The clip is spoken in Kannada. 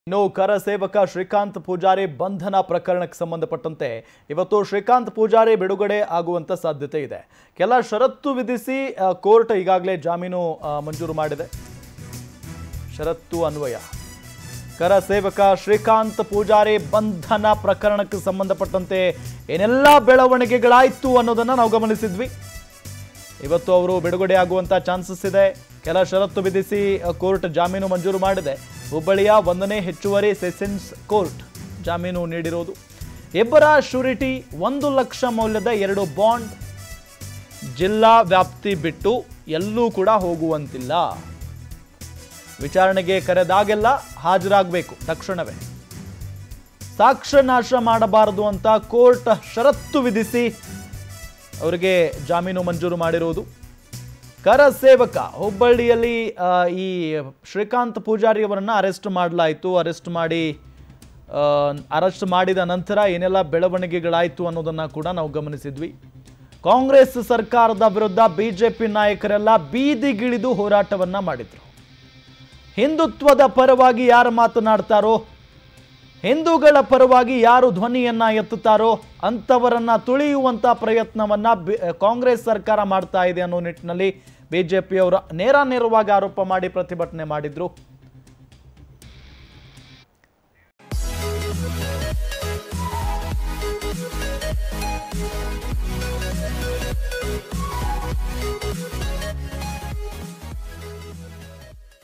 ಇನ್ನು ಕರ ಸೇವಕ ಶ್ರೀಕಾಂತ್ ಪೂಜಾರಿ ಬಂಧನ ಪ್ರಕರಣಕ್ಕೆ ಸಂಬಂಧಪಟ್ಟಂತೆ ಇವತ್ತು ಶ್ರೀಕಾಂತ್ ಪೂಜಾರಿ ಬಿಡುಗಡೆ ಆಗುವಂತ ಸಾಧ್ಯತೆ ಇದೆ ಕೆಲ ಷರತ್ತು ವಿಧಿಸಿ ಆ, ಕೋರ್ಟ್ ಈಗಾಗಲೇ ಜಾಮೀನು ಆ, ಮಂಜೂರು ಮಾಡಿದೆ ಷರತ್ತು ಅನ್ವಯ ಕರ ಸೇವಕ ಶ್ರೀಕಾಂತ್ ಪೂಜಾರಿ ಬಂಧನ ಪ್ರಕರಣಕ್ಕೆ ಸಂಬಂಧಪಟ್ಟಂತೆ ಏನೆಲ್ಲ ಬೆಳವಣಿಗೆಗಳಾಯ್ತು ಅನ್ನೋದನ್ನ ನಾವು ಗಮನಿಸಿದ್ವಿ ಇವತ್ತು ಅವರು ಬಿಡುಗಡೆ ಆಗುವಂತ ಚಾನ್ಸಸ್ ಇದೆ ಕೆಲ ಷರತ್ತು ವಿಧಿಸಿ ಅ, ಕೋರ್ಟ್ ಜಾಮೀನು ಮಂಜೂರು ಮಾಡಿದೆ ಹುಬ್ಬಳ್ಳಿಯ ಒಂದನೇ ಹೆಚ್ಚುವರಿ ಸೆಷನ್ಸ್ ಕೋರ್ಟ್ ಜಾಮೀನು ನೀಡಿರೋದು ಇಬ್ಬರ ಶ್ಯೂರಿಟಿ ಒಂದು ಲಕ್ಷ ಮೌಲ್ಯದ ಎರಡು ಬಾಂಡ್ ಜಿಲ್ಲಾ ವ್ಯಾಪ್ತಿ ಬಿಟ್ಟು ಎಲ್ಲೂ ಕೂಡ ಹೋಗುವಂತಿಲ್ಲ ವಿಚಾರಣೆಗೆ ಕರೆದಾಗೆಲ್ಲ ಹಾಜರಾಗಬೇಕು ತಕ್ಷಣವೇ ಸಾಕ್ಷ್ಯ ನಾಶ ಮಾಡಬಾರದು ಅಂತ ಕೋರ್ಟ್ ಷರತ್ತು ವಿಧಿಸಿ ಅವರಿಗೆ ಜಾಮೀನು ಮಂಜೂರು ಮಾಡಿರುವುದು ಕರ ಸೇವಕ ಹುಬ್ಬಳ್ಳಿಯಲ್ಲಿ ಆ, ಈ ಶ್ರೀಕಾಂತ್ ಪೂಜಾರಿ ಅವರನ್ನ ಅರೆಸ್ಟ್ ಮಾಡಲಾಯಿತು ಅರೆಸ್ಟ್ ಮಾಡಿ ಅರೆಸ್ಟ್ ಮಾಡಿದ ನಂತರ ಏನೆಲ್ಲ ಬೆಳವಣಿಗೆಗಳಾಯಿತು ಅನ್ನೋದನ್ನ ಕೂಡ ನಾವು ಗಮನಿಸಿದ್ವಿ ಕಾಂಗ್ರೆಸ್ ಸರ್ಕಾರದ ವಿರುದ್ಧ ಬಿಜೆಪಿ ನಾಯಕರೆಲ್ಲ ಬೀದಿಗಿಳಿದು ಹೋರಾಟವನ್ನ ಮಾಡಿದ್ರು ಹಿಂದುತ್ವದ ಪರವಾಗಿ ಯಾರು ಮಾತನಾಡ್ತಾರೋ ಹಿಂದೂಗಳ ಪರವಾಗಿ ಯಾರು ಧ್ವನಿಯನ್ನ ಎತ್ತುತ್ತಾರೋ ಅಂಥವರನ್ನ ತುಳಿಯುವಂತ ಪ್ರಯತ್ನವನ್ನ ಬಿ- ಕಾಂಗ್ರೆಸ್ ಸರ್ಕಾರ ಮಾಡ್ತಾ ಇದೆ ಅನ್ನೋ ನಿಟ್ಟಿನಲ್ಲಿ ಬಿಜೆಪಿಯವರು ನೇರ ನೇರವಾಗಿ ಆರೋಪ ಮಾಡಿ ಪ್ರತಿಭಟನೆ ಮಾಡಿದ್ರು